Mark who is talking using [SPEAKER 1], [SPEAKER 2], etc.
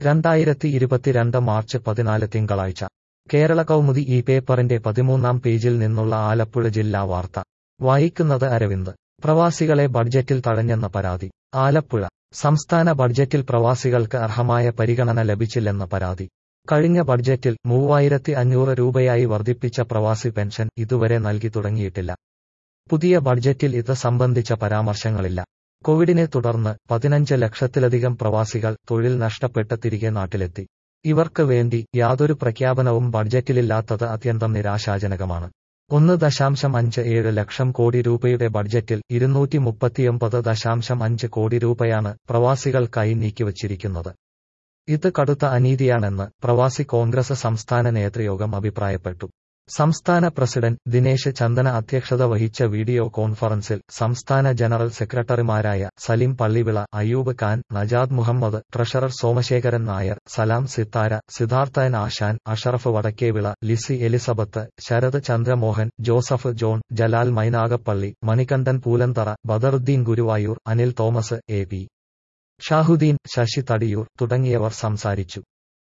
[SPEAKER 1] രണ്ടായിരത്തി ഇരുപത്തിരണ്ട് മാർച്ച് പതിനാല് തിങ്കളാഴ്ച കേരള കൗമുദി ഈ പേപ്പറിന്റെ പതിമൂന്നാം പേജിൽ നിന്നുള്ള ആലപ്പുഴ ജില്ലാ വാർത്ത വായിക്കുന്നത് അരവിന്ദ് പ്രവാസികളെ ബഡ്ജറ്റിൽ തഴഞ്ഞെന്ന പരാതി ആലപ്പുഴ സംസ്ഥാന ബഡ്ജറ്റിൽ പ്രവാസികൾക്ക് അർഹമായ പരിഗണന ലഭിച്ചില്ലെന്ന പരാതി കഴിഞ്ഞ ബഡ്ജറ്റിൽ മൂവായിരത്തി അഞ്ഞൂറ് രൂപയായി വർദ്ധിപ്പിച്ച പ്രവാസി പെൻഷൻ ഇതുവരെ നൽകി തുടങ്ങിയിട്ടില്ല പുതിയ ബഡ്ജറ്റിൽ ഇത് സംബന്ധിച്ച പരാമർശങ്ങളില്ല കോവിഡിനെ തുടർന്ന് പതിനഞ്ച് ലക്ഷത്തിലധികം പ്രവാസികൾ തൊഴിൽ നഷ്ടപ്പെട്ട് തിരികെ നാട്ടിലെത്തി ഇവർക്ക് വേണ്ടി യാതൊരു പ്രഖ്യാപനവും ബഡ്ജറ്റിലില്ലാത്തത് അത്യന്തം നിരാശാജനകമാണ് ഒന്ന് ദശാംശം അഞ്ച് ഏഴ് ലക്ഷം കോടി രൂപയുടെ ബഡ്ജറ്റിൽ ഇരുന്നൂറ്റി മുപ്പത്തിയൊമ്പത് ദശാംശം അഞ്ച് കോടി രൂപയാണ് പ്രവാസികൾക്കായി നീക്കിവച്ചിരിക്കുന്നത് ഇത് കടുത്ത അനീതിയാണെന്ന് പ്രവാസി കോൺഗ്രസ് സംസ്ഥാന നേതൃയോഗം അഭിപ്രായപ്പെട്ടു സംസ്ഥാന പ്രസിഡന്റ് ദിനേശ് ചന്ദന അധ്യക്ഷത വഹിച്ച വീഡിയോ കോൺഫറൻസിൽ സംസ്ഥാന ജനറൽ സെക്രട്ടറിമാരായ Salim Pallivila Ayoob Khan Najad Muhammad treasurer Somasekharan Nair Salam Sithara Sidharthan Asan Ashraf Vadakkevila Lizy Elizabeth Sarath Chandramohan Joseph John Jalal Mynagappally Manikandan Poolanthara Badaruddin Guruvayur Anil Thomas A P Shahudheen Sasi Thadiyoor തുടങ്ങിയവർ സംസാരിച്ചു